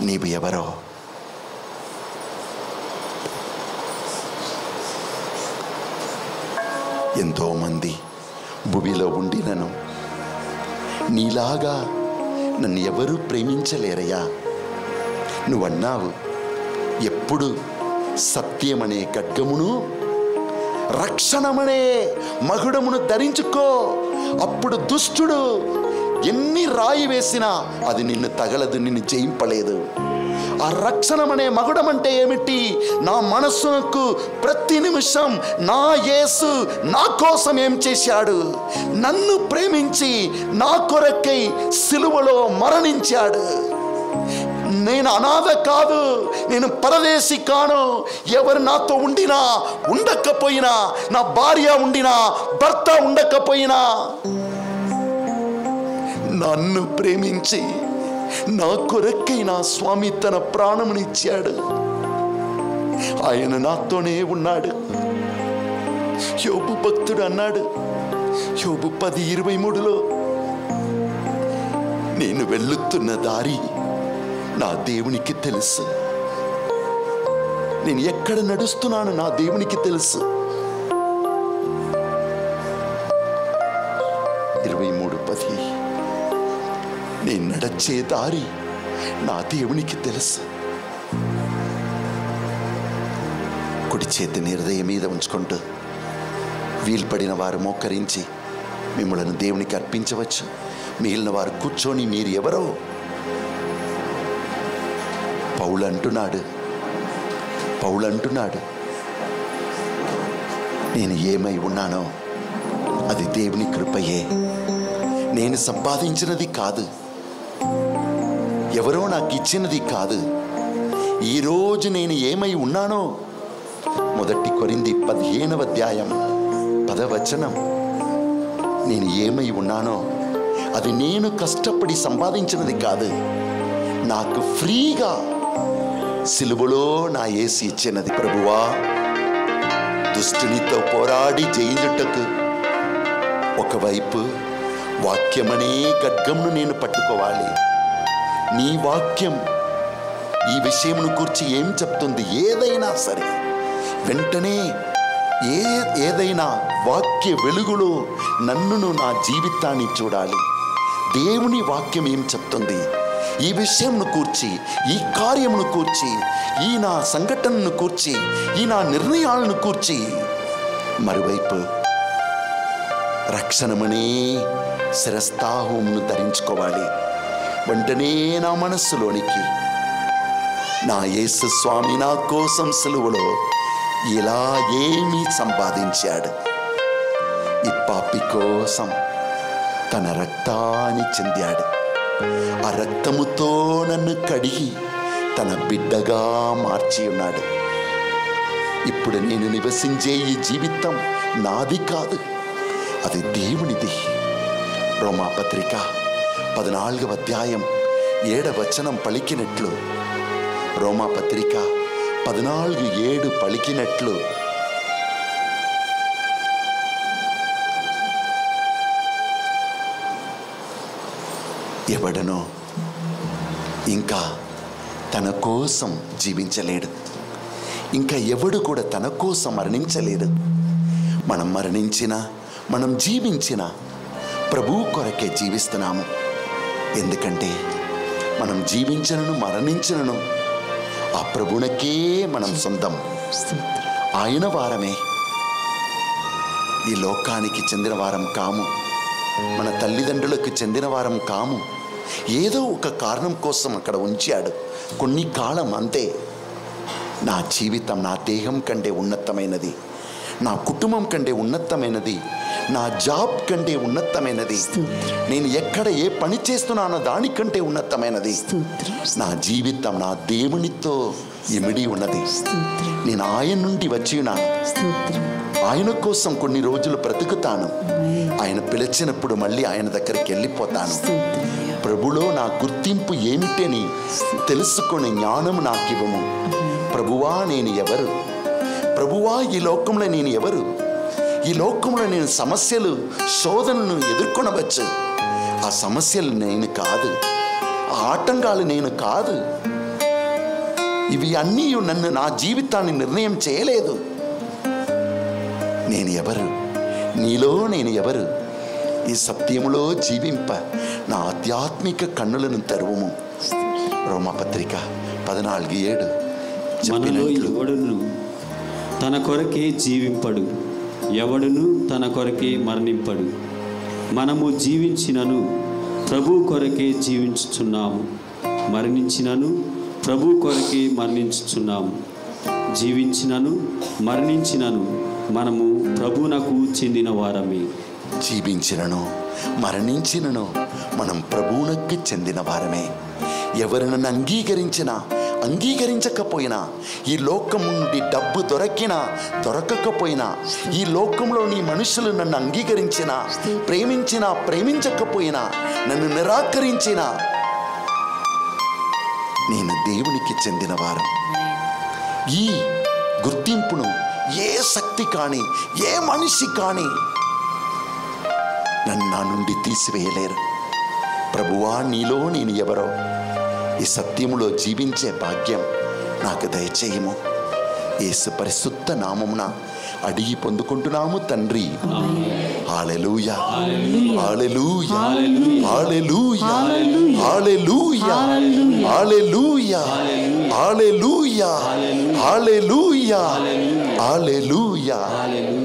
నీవు ఎవరో ఎంతో మంది భూమిలో ఉండినను నీలాగా నన్ను ఎవరూ ప్రేమించలేరయ్యా నువ్వన్నావు ఎప్పుడు సత్యమనే ఖడ్గమును రక్షణమనే మగుడమును ధరించుకో అప్పుడు దుష్టుడు ఎన్ని రాయి వేసినా అది నిన్ను తగలదు నిన్ను జయింపలేదు ఆ రక్షణమనే మగుడం అంటే ఏమిటి నా మనస్సునకు ప్రతి నిమిషం నా యేసు నా కోసం ఏం చేశాడు నన్ను ప్రేమించి నా కొరకై సిలువలో మరణించాడు నేను అనాథ కాదు నేను పరదేశి కాను ఎవరు నాతో ఉండినా ఉండకపోయినా నా భార్య ఉండినా భర్త ఉండకపోయినా నన్ను ప్రేమించి నా కొరకై నా స్వామి తన ప్రాణమునిచ్చాడు ఆయన నాతోనే ఉన్నాడు యోబు భక్తుడు అన్నాడు యోబు పది ఇరవై మూడులో నేను వెళ్ళుతున్న దారి నా దేవునికి తెలుసు నేను ఎక్కడ నడుస్తున్నాను నా దేవునికి తెలుసు ఇరవై మూడు పది నేను నడచే దారి నా దేవునికి తెలుసు కుడి చేతిని హృదయం మీద ఉంచుకుంటూ వీల్పడిన వారు మోకరించి మిమ్మల్ని దేవునికి అర్పించవచ్చు మిగిలిన వారు కూర్చొని మీరు ఎవరో పౌలు అంటున్నాడు పౌలు అంటున్నాడు నేను ఏమై ఉన్నానో అది దేవుని కృపయే నేను సంపాదించినది కాదు ఎవరో నాకు ఇచ్చినది కాదు ఈరోజు నేను ఏమై ఉన్నానో మొదటి కొరింది పదిహేనవ అధ్యాయం పదవచనం నేను ఏమై ఉన్నానో అది నేను కష్టపడి సంపాదించినది కాదు నాకు ఫ్రీగా సిలువలో నా ఏసి ఇచ్చినది ప్రభువా దుష్టునితో పోరాడి జయించుటకు ఒకవైపు వాక్యమనే ఖడ్గంను నేను పట్టుకోవాలి నీ వాక్యం ఈ విషయమును కూర్చి ఏం చెప్తుంది ఏదైనా సరే వెంటనే ఏ ఏదైనా వాక్య వెలుగులో నన్నును నా జీవితాన్ని చూడాలి దేవుని వాక్యం ఏం చెప్తుంది ఈ విషయంను కూర్చి ఈ కార్యమును కూర్చి ఈ నా సంఘటనను కూర్చి ఈ నా నిర్ణయాలను కూర్చి మరోవైపు రక్షణమనే శిరస్థాహమును ధరించుకోవాలి వెంటనే నా మనస్సులోనికి నా యేసు స్వామి నా కోసం సెలువులో ఇలా ఏమీ సంపాదించాడు ఈ పాపి కోసం తన రక్తాన్ని చెందాడు ఆ రక్తముతో నన్ను కడిగి తన బిడ్డగా మార్చి ఉన్నాడు ఇప్పుడు నేను నివసించే ఈ జీవితం నాది కాదు అది దేవునిది రోమాపత్రిక పద్నాలుగవ అధ్యాయం ఏడవచనం పలికినట్లు రోమాపత్రిక పద్నాలుగు ఏడు పలికినట్లు ఎవడనో ఇంకా తన కోసం జీవించలేడు ఇంకా ఎవడు కూడా తన కోసం మరణించలేడు మనం మరణించినా మనం జీవించిన ప్రభువు కొరకే జీవిస్తున్నాము ఎందుకంటే మనం జీవించనను మరణించనను ఆ ప్రభునకే మనం సొంతం ఆయన వారమే ఈ లోకానికి చెందిన వారం కాము మన తల్లిదండ్రులకు చెందిన వారం కాము ఏదో ఒక కారణం కోసం అక్కడ ఉంచాడు కొన్ని కాలం అంతే నా జీవితం నా దేహం కంటే ఉన్నతమైనది నా కుటుంబం కంటే ఉన్నతమైనది నా జాబ్ కంటే ఉన్నతమైనది నేను ఎక్కడ ఏ పని చేస్తున్నానో దానికంటే ఉన్నతమైనది నా జీవితం నా దేవునితో ఇమిడి ఉన్నది నేను ఆయన నుండి వచ్చి ఉన్నాను ఆయన కోసం కొన్ని రోజులు బ్రతుకుతాను ఆయన పిలిచినప్పుడు మళ్ళీ ఆయన దగ్గరికి వెళ్ళిపోతాను ప్రభులో నా గుర్తింపు ఏమిటని తెలుసుకునే జ్ఞానం నాకివ్వము ప్రభువా నేను ఎవరు ప్రభువా ఈ లోకంలో నేను ఎవరు ఈ లోకంలో నేను సమస్యలు శోధనను ఎదుర్కొనవచ్చు ఆ సమస్యలు నేను కాదు ఆ ఆటంకాలు నేను కాదు ఇవి అన్నీ నన్ను నా జీవితాన్ని నిర్ణయం చేయలేదు నేను ఎవరు నీలో నేను ఎవరు ఈ సత్యములో జీవింప నా ఆధ్యాత్మిక కన్నులను తెరువుము రోమపత్రిక పద్నాలుగు ఏడు మనలో చెప్పినట్లు ఎవడును తన కొరకే జీవింపడు ఎవడును తన కొరకే మరణింపడు మనము జీవించినను ప్రభు కొరకే జీవించుచున్నాము మరణించినను ప్రభు కొరకే మరణించుచున్నాము జీవించినను మరణించినను మనము ప్రభునకు చెందిన వారమే జీవించినను మరణించినను మనం ప్రభువునకు చెందిన వారమే ఎవరు నన్ను అంగీకరించినా అంగీకరించకపోయినా ఈ లోకం నుండి డబ్బు దొరకినా దొరకకపోయినా ఈ లోకంలో నీ మనుషులు నన్ను అంగీకరించినా ప్రేమించినా ప్రేమించకపోయినా నన్ను నిరాకరించినా నేను దేవునికి చెందినవారు ఈ గుర్తింపును ఏ శక్తి కానీ ఏ మనిషి కానీ నన్ను నా నుండి తీసివేయలేరు ప్రభువా నీలో నేను ఎవరో ఈ సత్యములో జీవించే భాగ్యం నాకు దయచేయము యేసు పరిశుద్ధ నామమున అడిగి పొందుకుంటున్నాము తండ్రి hallelujah hallelujah hallelujah hallelujah hallelujah hallelujah hallelujah hallelujah